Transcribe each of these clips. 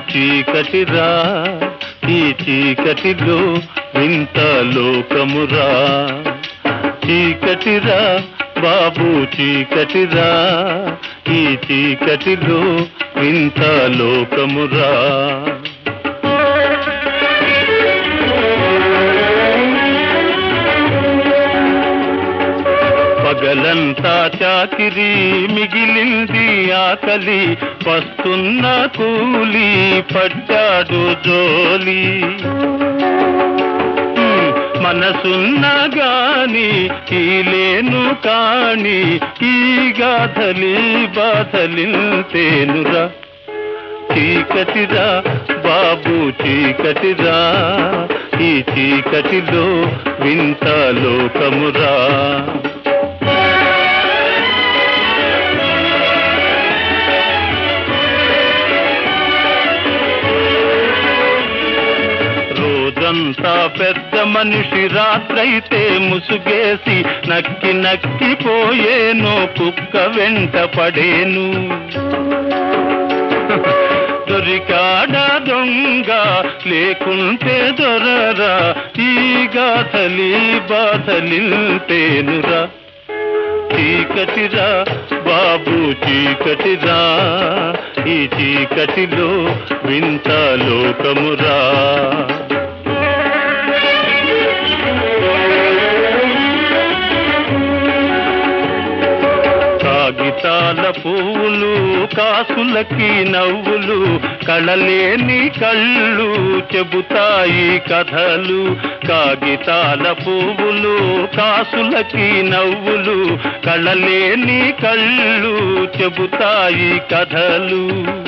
చీకటిరా ఈ చీకటిలో వింత లోకమురా చీకటిరా బాబు చీకటిరా ఈ చీకటిలో వింత లోకమురా పగలంతా చాకిరి మిగిలింది ఆకలి వస్తున్న కూలి పట్టాడు జోలి హ్మ్, మనసున్న గాని ఈ లేను కాని ఈ గాథలి బాధలింతేనురా చీకటిరా బాబు చీకటిరా ఈ చీకటిలో వింత లోకమురా రోజంతా పెద్ద మనిషి రాత్రైతే ముసుగేసి నక్కి నక్కి పోయేను కుక్క వెంట పడేను దొరికాడా దొంగ లేకుంటే దొరరా ఈ గాథలి బాధలింతేనురా చీకటిరా బాబు చీకటిరా ఈ చీకటిలో వింత లోకమురా కాగితాల పువ్వులు కాసులకి నవ్వులు కళలేని కళ్ళు చెబుతాయి కథలు కాగితాల పువ్వులు కాసులకి నవ్వులు కళలేని కళ్ళు చెబుతాయి కథలు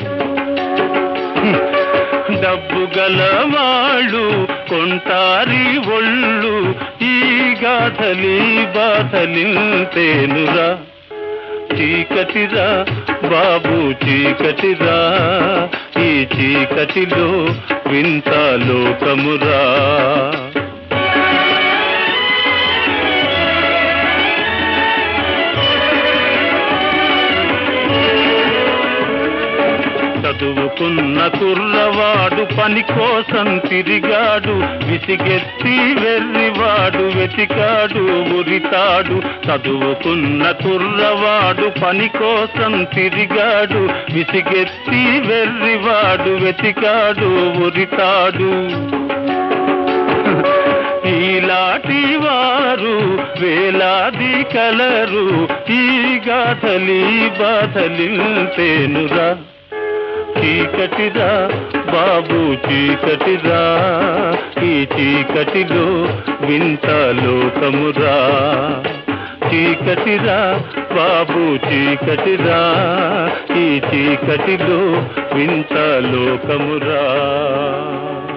డబ్బు గలవాళ్ళు కొంటారి ఒళ్ళు ఈ గాథలి బాధలింతేనురా చీకటిరా బాబు చీకటిరా ఈ చీకటిలో వింత లోకమురా చదువుకున్న కుర్రవాడు పని కోసం తిరిగాడు విసిగెత్తి వెర్రివాడు వెతికాడు ఉరితాడు చదువుకున్న కుర్రవాడు పని కోసం తిరిగాడు విసిగెత్తి వెర్రివాడు వెతికాడు ఉరితాడు ఈలాంటి వారు వేలాది కలరు ఈ గాథలి బాధలింతేనురా చీకటిరా బాబు చీకటిరా ఈ చీకటిలో వింత లోకమురా చీకటిరా బాబు చీకటిరా ఈ చీకటిలో వింత లోకమురా